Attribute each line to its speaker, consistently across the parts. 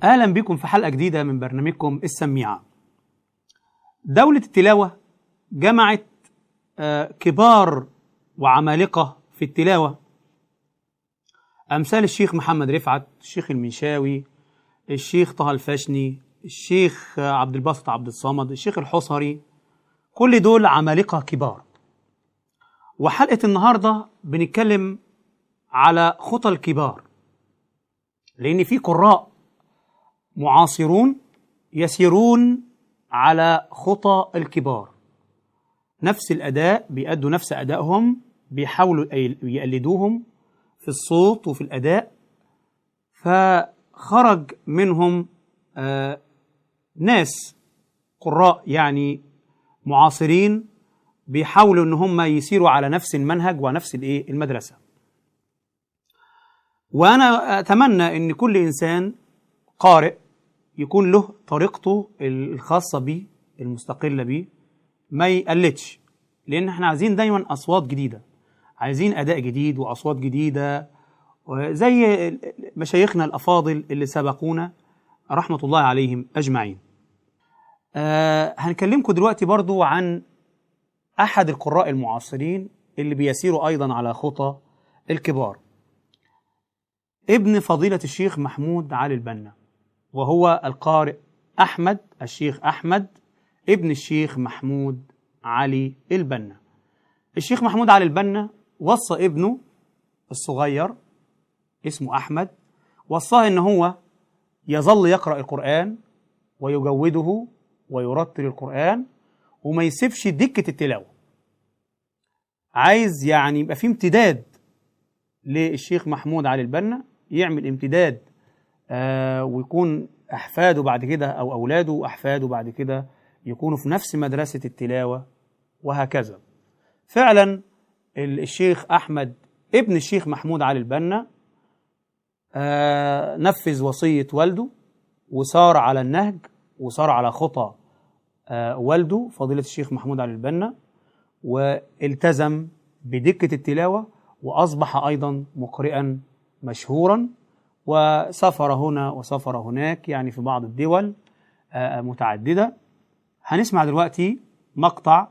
Speaker 1: أهلا بكم في حلقة جديدة من برنامجكم السميعة دولة التلاوة جمعت آه، كبار وعمالقة في التلاوة أمثال الشيخ محمد رفعت الشيخ المنشاوي الشيخ طه الفاشني الشيخ آه، عبد الباسط عبد الصمد الشيخ الحصري كل دول عمالقة كبار وحلقة النهاردة بنتكلم على خطى الكبار لأن في قراء معاصرون يسيرون على خطى الكبار نفس الأداء بيأدوا نفس أدائهم بيحاولوا أي- يقلدوهم في الصوت وفي الأداء فخرج منهم آه، ناس قراء يعني معاصرين بيحاولوا ان هم يسيروا على نفس المنهج ونفس الايه المدرسه وانا اتمنى ان كل انسان قارئ يكون له طريقته الخاصه بيه المستقله بيه ما يقلدش لان احنا عايزين دايما اصوات جديده عايزين اداء جديد واصوات جديده زي مشايخنا الافاضل اللي سبقونا رحمه الله عليهم اجمعين آه هنكلمكم دلوقتي برضو عن احد القراء المعاصرين اللي بيسيروا ايضا على خطى الكبار ابن فضيلة الشيخ محمود علي البنا وهو القارئ أحمد الشيخ أحمد ابن الشيخ محمود علي البنا الشيخ محمود علي البنا وصى ابنه الصغير اسمه أحمد وصاه إن هو يظل يقرأ القرآن ويجوده ويرتل القرآن وما يسيبش دكة التلاوة عايز يعني يبقى في امتداد للشيخ محمود علي البنا يعمل امتداد آه ويكون احفاده بعد كده او اولاده واحفاده بعد كده يكونوا في نفس مدرسه التلاوه وهكذا. فعلا ال- الشيخ احمد ابن الشيخ محمود علي البنا آه نفذ وصيه والده وسار على النهج وسار على خطى آه والده فضيله الشيخ محمود علي البنا والتزم بدكه التلاوه واصبح ايضا مقرئا مشهورا وسافر هنا وسافر هناك يعني في بعض الدول آه، متعدده هنسمع دلوقتي مقطع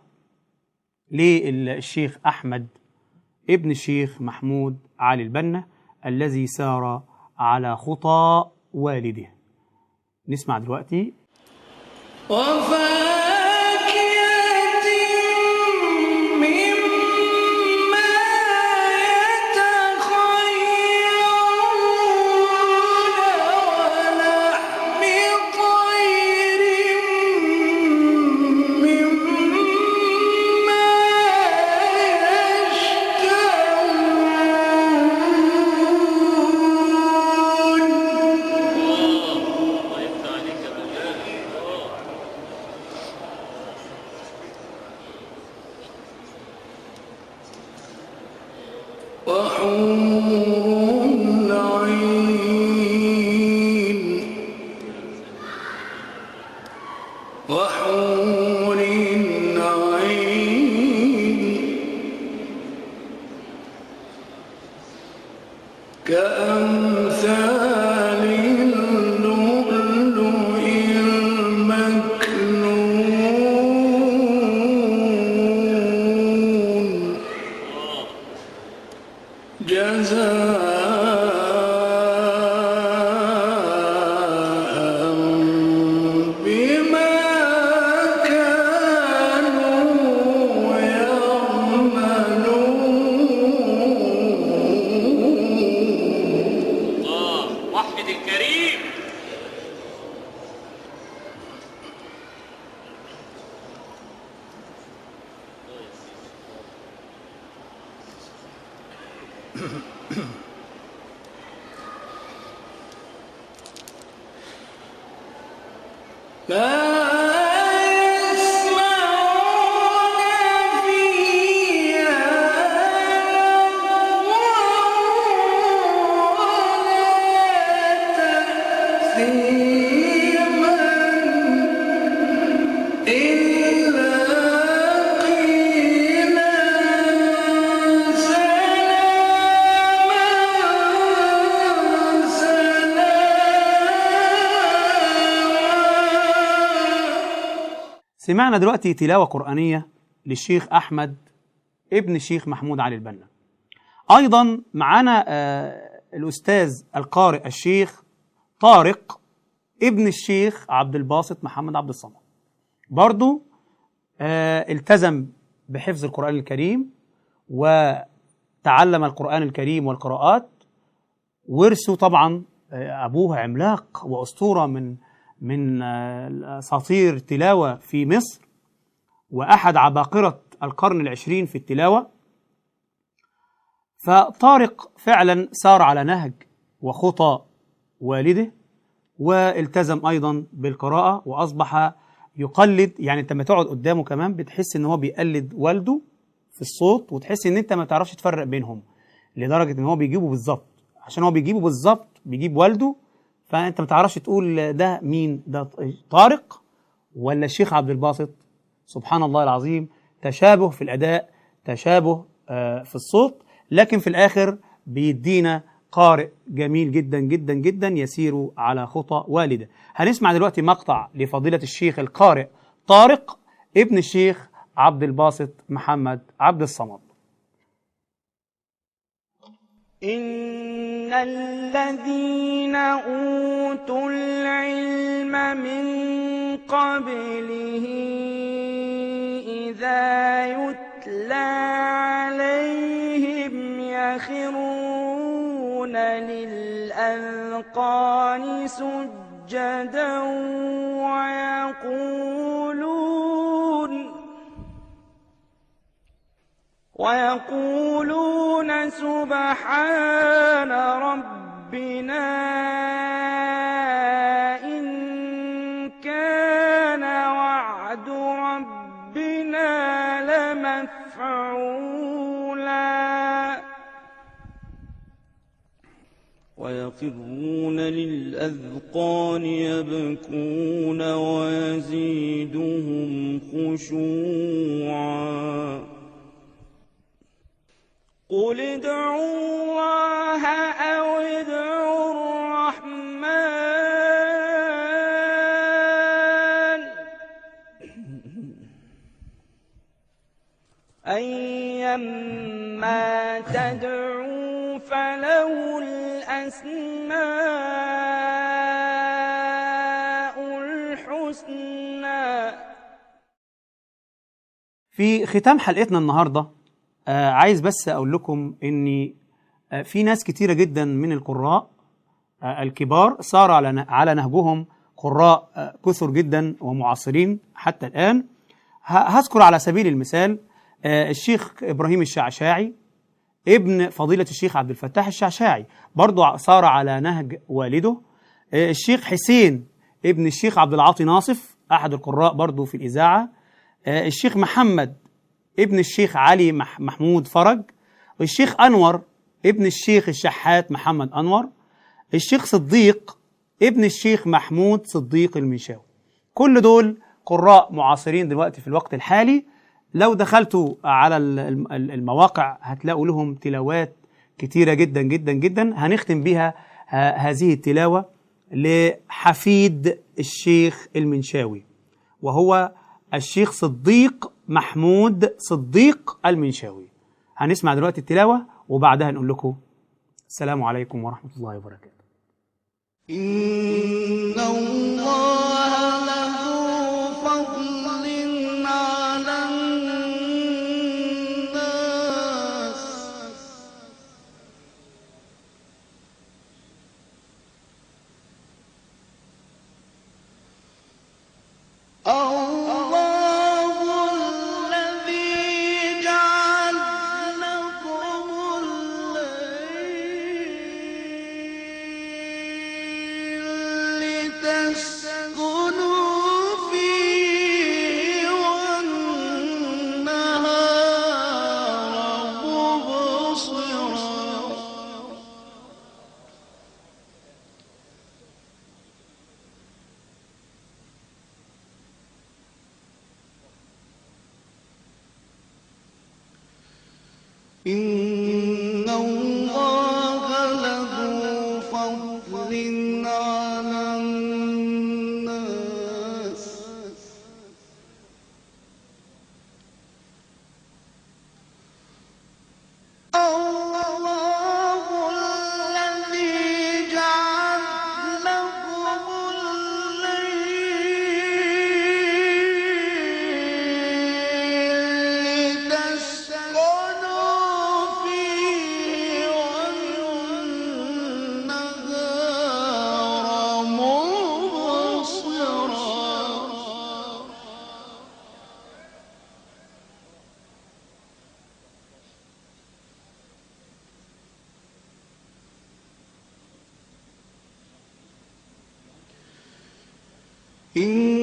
Speaker 1: للشيخ احمد ابن الشيخ محمود علي البنا الذي سار على خطى والده نسمع دلوقتي
Speaker 2: وفاكهة مما يتخيرون ولحم طير مما يشتهون وحور عين وحور عين كأمثال اللؤلؤ المكنون جزاء بما كانوا يعملون
Speaker 3: الله وحد الكريم
Speaker 2: لا يسمعون فيها إلا قيلا سلاما
Speaker 1: سمعنا دلوقتي تلاوة قرآنية للشيخ أحمد ابن الشيخ محمود علي البنا أيضا معانا آه، الأستاذ القارئ الشيخ طارق ابن الشيخ عبد الباسط محمد عبد الصمد برضو آه، التزم بحفظ القرآن الكريم وتعلم القرآن الكريم والقراءات ورثه طبعا آه، أبوه عملاق وأسطورة من من آه، أساطير تلاوة في مصر وأحد عباقرة القرن العشرين في التلاوة فطارق فعلا سار على نهج وخطى والده والتزم ايضا بالقراءه واصبح يقلد يعني انت لما تقعد قدامه كمان بتحس ان هو بيقلد والده في الصوت وتحس ان انت ما تعرفش تفرق بينهم لدرجه ان هو بيجيبه بالظبط عشان هو بيجيبه بالظبط بيجيب والده فانت ما تعرفش تقول ده مين ده طارق ولا الشيخ عبد الباسط سبحان الله العظيم تشابه في الاداء تشابه آه، في الصوت لكن في الاخر بيدينا قارئ جميل جدا جدا جدا يسير على خطى والده هنسمع دلوقتي مقطع لفضيلة الشيخ القارئ طارق ابن الشيخ عبد الباسط محمد عبد الصمد
Speaker 4: إن الذين أوتوا العلم من قبله إذا يتلى عليهم يخرون للأذقان سجدا ويقولون ويقولون سبحان ربنا إن كان وعد ربنا لمفعولا ويخرون للأذقان يبكون ويزيدهم خشوعا قل ادعوا الله أو ادعوا الرحمن أيما تدعوا فله الأسماء الحسنى
Speaker 1: في ختام حلقتنا النهارده آه عايز بس اقول لكم ان آه في ناس كتيره جدا من القراء آه الكبار صار على ن- على نهجهم قراء آه كثر جدا ومعاصرين حتى الان ه- هذكر على سبيل المثال آه الشيخ ابراهيم الشعشاعي ابن فضيلة الشيخ عبد الفتاح الشعشاعي برضو صار على نهج والده آه، الشيخ حسين ابن الشيخ عبد العاطي ناصف أحد القراء برضو في الإذاعة آه، الشيخ محمد ابن الشيخ علي مح- محمود فرج الشيخ أنور ابن الشيخ الشحات محمد أنور الشيخ صديق ابن الشيخ محمود صديق المنشاوي كل دول قراء معاصرين دلوقتي في الوقت الحالي لو دخلتوا على ال- ال- المواقع هتلاقوا لهم تلاوات كتيرة جدا جدا جدا هنختم بها ه- هذه التلاوة لحفيد الشيخ المنشاوي وهو الشيخ صديق محمود صديق المنشاوي هنسمع دلوقتي التلاوة وبعدها نقول لكم السلام عليكم ورحمة الله وبركاته
Speaker 4: إن الله له فضل على الناس الله الذي جعل لكم الليل لتسكنوا فيه والنهار مبصرا إن الله له فضل على الناس الله الذي جعل لكم الليل لتسكنوا فيه والنهار مبصرا إن